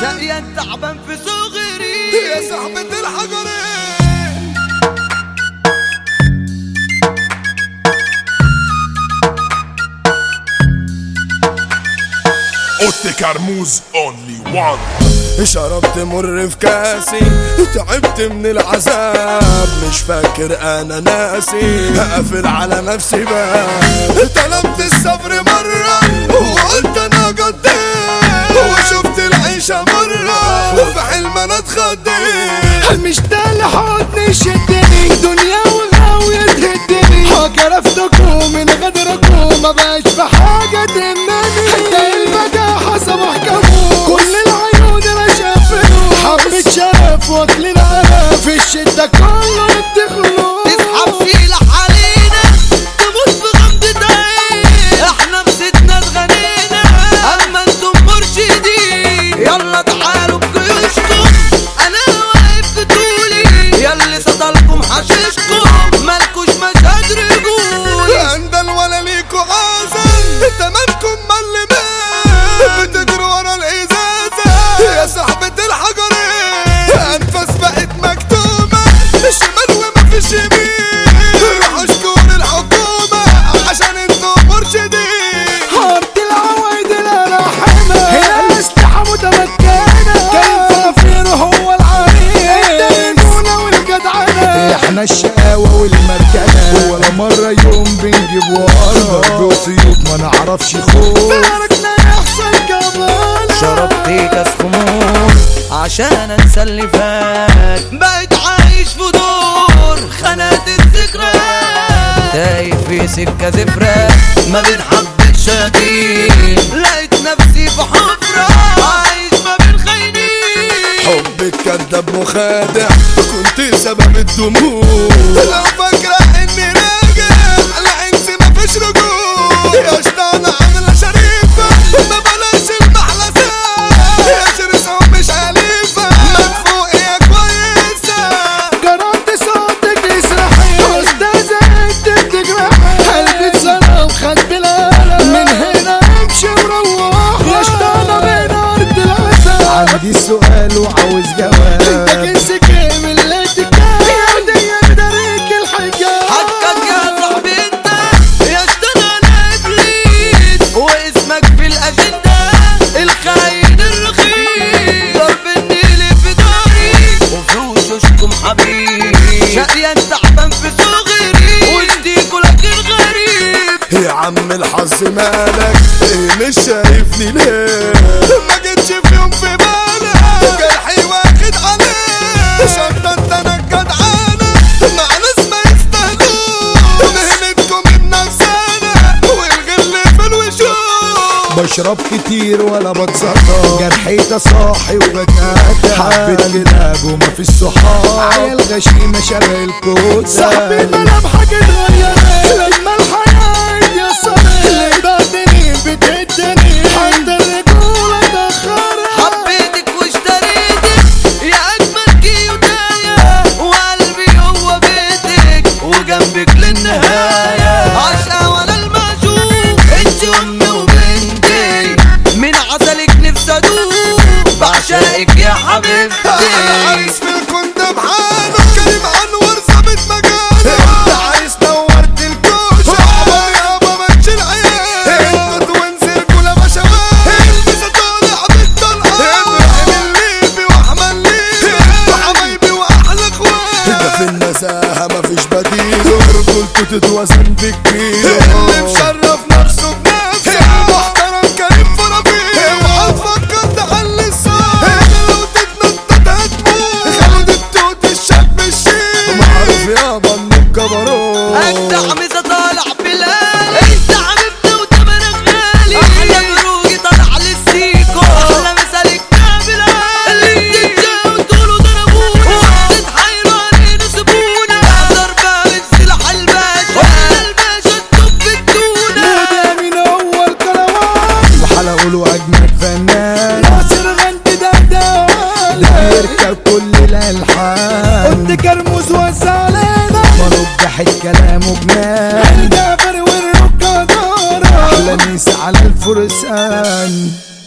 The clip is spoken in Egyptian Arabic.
شقيان تعبان في صغري يا صاحبة الحجرين اوتي كرموز اونلي وان شربت مر في كاسي تعبت من العذاب مش فاكر انا ناسي هقفل على نفسي باب طلبت الصبر مرة وقلت انا قدام وشفت العيشة مرة وفي حلم انا اتخضيت مش ده اللي حضني يشدني دنيا وغاوية تهدني كرفتكم من غدركم ما بقاش في حاجة تهمني حتى البجاحة صباح كابوس كل العيون انا شافنه حبة شرف واكل العرف في الشدة كله بتخلص تسحب فيلة علينا تموت في غمضة عين احنا بستنا اتغنينا اما انتم مرشدين يلا تعالوا بجيوشكم انا واقف في طولي ياللي سطلكم حشيشكم مالكوش مشهد رجولي عندن ولا ليكوا عازل تمامكم ملمين بتجروا ورا الازازه يا صاحبة الحجرين انفاس بقت مكتوبه شمال وما فيش يمين روحوا اشكروا الحكومه عشان انتوا مرشدين هارت العوايد الراحمة هنا الأسلحة متمكنة كان فرافير هو العريس الدينونة والجدعنة احنا الشقاوة والمركنة ولا مرة يوم بنجيب ورا ضرب وسيوط ما نعرفش خوف باركنا يحصل كمان شربت كاس خمور عشان انسى اللي فات بقيت عايش في دور خانات الذكريات تايه في سكة زفرة ما بين حبة شاكين لقيت نفسي في حفرة عايش ما بين خاينين حبك كداب مخادع كنت سبب الدموع لو فاكرة اني راجع العكس مفيش رجوع يا شطانة عاملة شريفة ما بلاش المحلسة يا شرسة مش أليفة مدفوق يا كويسة قررت صوتك يسرحي استاذة انت بتجرحي قلبي اتظلم خد بالقلم من هنا امشي وروح يا شطانة من ارض العسل عندي سؤال وعاوز جواب انت كنسك من اللي تكاد يا ودي دريك الحجاب حقك يا صاحبي انت يا اشتغل انا ابليس واسمك في الاجنده الخاين الرخيص ضرب النيل في داري وفي وشوشكم حبيب شقيان تعبان في صغري واديكوا لكن غريب يا عم الحظ مالك ايه مش شايفني ليه ما جيتش في يوم في بالك جرحي واخد عليه شطنت انا الجدعانة مع ناس ما يستاهلوش مهنتكم بنفسنا والغل في الوشوش بشرب كتير ولا بتصدق جرحي صاحي وبتقطع حبيت كلاب وما في الصحاب عيال غشيمة شبه الكوسة صاحبي ملامحك اتغيرت لما الحياة اتيسرت اللي بعدني بتدني حتى الرجولة اتأخرت حبيتك واشتريتك يا اجمل كيوتايا وقلبي هو بيتك وجنبك للنهايه عشقه وانا المعشوق انت امي وبنتي من عسلك نفسي ادوق بعشقك يا حبيبتي عايز في الكون ده بحاله كريم انور ثابت مكانه انت عايز نورت الكوشه يابا ما تشيل عيال انت وانزل كل ما شباب البسه طالع بالطلقه ابراهيم الليبي واحمد ليبي وحبايبي واحلى اخوات ده في النزاهه مفيش بديل رجولته تتوزن بكبير اللي مشرف نفسه بنفسه محترم كريم فرابيل اوعى تفكر تعلي الصوت لو تتنطط هتموت خالد التوت الشاب الشيك معروف يابا من الجبروت انت عميزه طالع بالقلب انت حبيبتي وتمنك غالي احلى بروجي طالع للسيكو احلى مثالك كامل اللي بتتجاوز وتقولوا ضربونا وبتتحايلوا علينا سيبونا ضربه من سلاح الباشا واحنا الباشا التوب التونه وده من اول كروان وحلقوا له اجمد فنان ناصر غند ده دوان ده بيركب كل الالحان قلت كرموز وزع علينا مرجح كلامه جنان الجابر والركة دارة احلى نيس على الفرسان